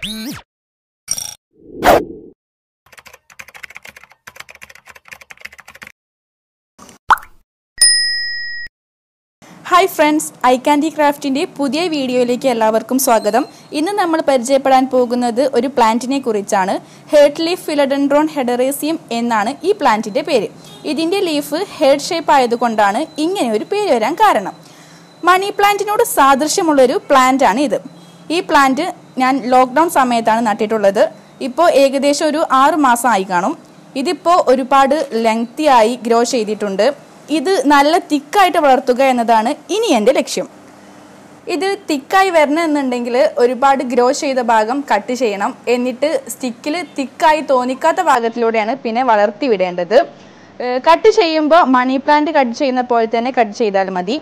hi friends I candy ക്രാഫ്റ്റിൻ്റെ പുതിയ വീഡിയോയിലേക്ക് എല്ലാവർക്കും സ്വാഗതം ഇന്ന് നമ്മൾ പരിചയപ്പെടാൻ പോകുന്നത് ഒരു പ്ലാന്റിനെ കുറിച്ചാണ് ഹേർട്ട് ലീഫ് ഫിലഡൻഡ്രോൺ ഹെഡറേസിയം എന്നാണ് ഈ പ്ലാന്റിൻ്റെ പേര് ഇതിൻ്റെ ലീഫ് ഹെഡ് ഷേപ്പ് ആയതുകൊണ്ടാണ് ഇങ്ങനെ ഒരു പേര് വരാൻ കാരണം മണി പ്ലാന്റിനോട് സാദൃശ്യമുള്ളൊരു പ്ലാന്റ് ആണ് ഇത് ഈ പ്ലാന്റ് ഞാൻ ലോക്ക്ഡൗൺ സമയത്താണ് നട്ടിട്ടുള്ളത് ഇപ്പോൾ ഏകദേശം ഒരു ആറ് മാസം ആയി കാണും ഇതിപ്പോൾ ഒരുപാട് ലെങ്തി ആയി ഗ്രോ ചെയ്തിട്ടുണ്ട് ഇത് നല്ല തിക്കായിട്ട് വളർത്തുക എന്നതാണ് ഇനി എൻ്റെ ലക്ഷ്യം ഇത് തിക്കായി വരണമെന്നുണ്ടെങ്കിൽ ഒരുപാട് ഗ്രോ ചെയ്ത ഭാഗം കട്ട് ചെയ്യണം എന്നിട്ട് സ്റ്റിക്കിൽ തിക്കായി തോന്നിക്കാത്ത ഭാഗത്തിലൂടെയാണ് പിന്നെ വളർത്തി വിടേണ്ടത് കട്ട് ചെയ്യുമ്പോൾ മണി പ്ലാന്റ് കട്ട് ചെയ്യുന്ന പോലെ തന്നെ കട്ട് ചെയ്താൽ മതി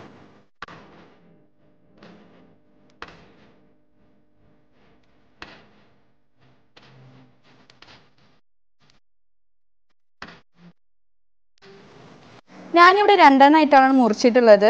ഞാനിവിടെ രണ്ടെണ്ണമായിട്ടാണ് മുറിച്ചിട്ടുള്ളത്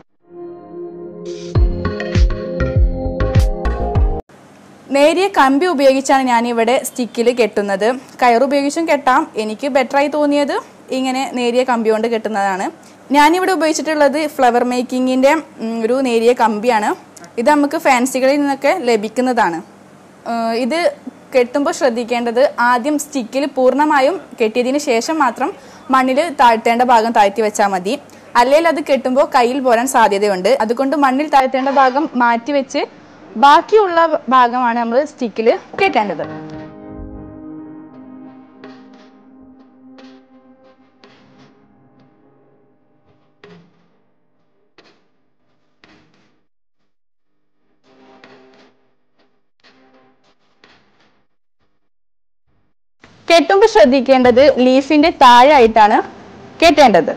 നേരിയ കമ്പി ഉപയോഗിച്ചാണ് ഞാനിവിടെ സ്റ്റിക്കിൽ കെട്ടുന്നത് കയറുപയോഗിച്ചും കെട്ടാം എനിക്ക് ബെറ്ററായി തോന്നിയത് ഇങ്ങനെ നേരിയ കമ്പി കൊണ്ട് കെട്ടുന്നതാണ് ഞാനിവിടെ ഉപയോഗിച്ചിട്ടുള്ളത് ഫ്ലവർ മേക്കിങ്ങിൻ്റെ ഒരു നേരിയ കമ്പിയാണ് ഇത് നമുക്ക് ഫാൻസികളിൽ നിന്നൊക്കെ ലഭിക്കുന്നതാണ് ഏഹ് ഇത് കെട്ടുമ്പോൾ ശ്രദ്ധിക്കേണ്ടത് ആദ്യം സ്റ്റിക്കിൽ പൂർണ്ണമായും കെട്ടിയതിന് ശേഷം മാത്രം മണ്ണിൽ താഴ്ത്തേണ്ട ഭാഗം താഴ്ത്തി വെച്ചാൽ മതി അല്ലെങ്കിൽ അത് കെട്ടുമ്പോൾ കയ്യിൽ പോരാൻ സാധ്യതയുണ്ട് അതുകൊണ്ട് മണ്ണിൽ താഴ്ത്തേണ്ട ഭാഗം മാറ്റി വെച്ച് ബാക്കിയുള്ള ഭാഗമാണ് നമ്മൾ സ്റ്റിക്കിൽ കെട്ടേണ്ടത് കെട്ടുമ്പോൾ ശ്രദ്ധിക്കേണ്ടത് ലീഫിന്റെ താഴെയായിട്ടാണ് കെട്ടേണ്ടത്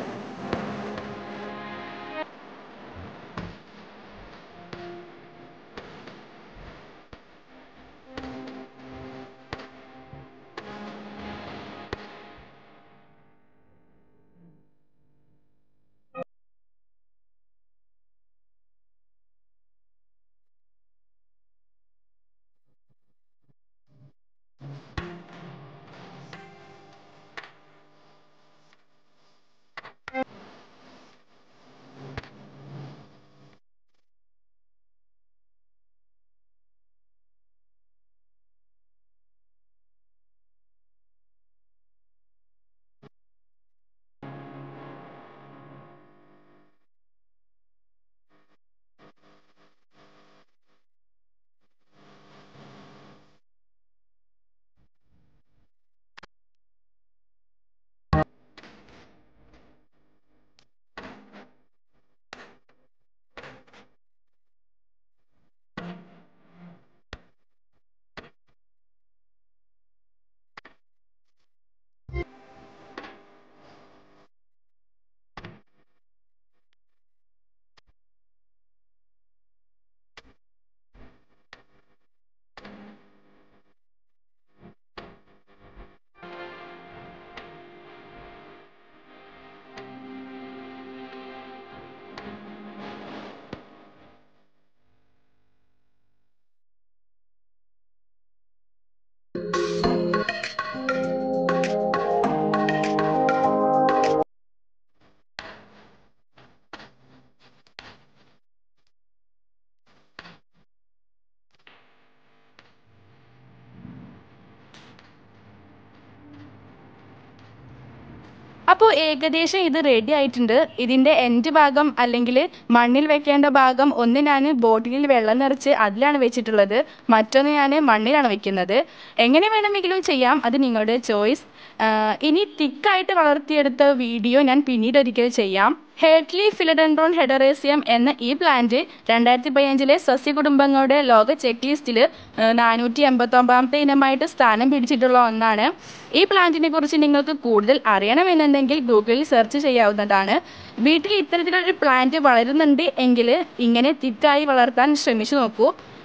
അപ്പോൾ ഏകദേശം ഇത് റെഡി ആയിട്ടുണ്ട് ഇതിൻ്റെ എൻഡ് ഭാഗം അല്ലെങ്കിൽ മണ്ണിൽ വെക്കേണ്ട ഭാഗം ഒന്ന് ഞാൻ ബോട്ടിലിൽ വെള്ളം നിറച്ച് അതിലാണ് വെച്ചിട്ടുള്ളത് മറ്റൊന്ന് ഞാൻ മണ്ണിലാണ് വെക്കുന്നത് എങ്ങനെ വേണമെങ്കിലും ചെയ്യാം അത് നിങ്ങളുടെ ചോയ്സ് ഇനി തിക്കായിട്ട് വളർത്തിയെടുത്ത വീഡിയോ ഞാൻ പിന്നീട് ഒരിക്കൽ ചെയ്യാം ഹേർട്ട്ലി ഫിലഡൻഡ്രോൺ ഹെഡറേസിയം എന്ന ഈ പ്ലാന്റ് രണ്ടായിരത്തി പതിനഞ്ചിലെ സസ്യകുടുംബങ്ങളുടെ ലോക ചെക്ക് ലിസ്റ്റിൽ നാനൂറ്റി എൺപത്തൊമ്പതാമത്തെ ഇനമായിട്ട് സ്ഥാനം പിടിച്ചിട്ടുള്ള ഒന്നാണ് ഈ പ്ലാന്റിനെ കുറിച്ച് നിങ്ങൾക്ക് കൂടുതൽ അറിയണമെന്നുണ്ടെങ്കിൽ ഗൂഗിളിൽ സെർച്ച് ചെയ്യാവുന്നതാണ് വീട്ടിൽ ഇത്തരത്തിലൊരു പ്ലാന്റ് വളരുന്നുണ്ട് എങ്കിൽ ഇങ്ങനെ തിക്കായി വളർത്താൻ ശ്രമിച്ചു നോക്കൂ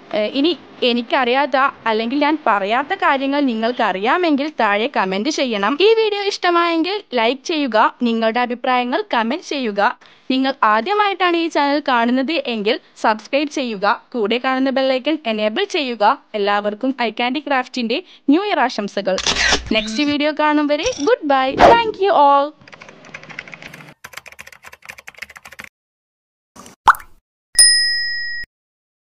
ഏഹ് ഇനി എനിക്കറിയാത്ത അല്ലെങ്കിൽ ഞാൻ പറയാത്ത കാര്യങ്ങൾ നിങ്ങൾക്ക് അറിയാമെങ്കിൽ താഴെ കമൻറ്റ് ചെയ്യണം ഈ വീഡിയോ ഇഷ്ടമായെങ്കിൽ ലൈക്ക് ചെയ്യുക നിങ്ങളുടെ അഭിപ്രായങ്ങൾ കമൻറ്റ് ചെയ്യുക നിങ്ങൾ ആദ്യമായിട്ടാണ് ഈ ചാനൽ കാണുന്നത് എങ്കിൽ സബ്സ്ക്രൈബ് ചെയ്യുക കൂടെ കാണുന്ന ബെല്ലൈക്കൺ എനേബിൾ ചെയ്യുക എല്ലാവർക്കും ഐ കാൻഡി ക്രാഫ്റ്റിൻ്റെ ന്യൂ ഇയർ ആശംസകൾ നെക്സ്റ്റ് വീഡിയോ കാണും വരെ good bye thank you all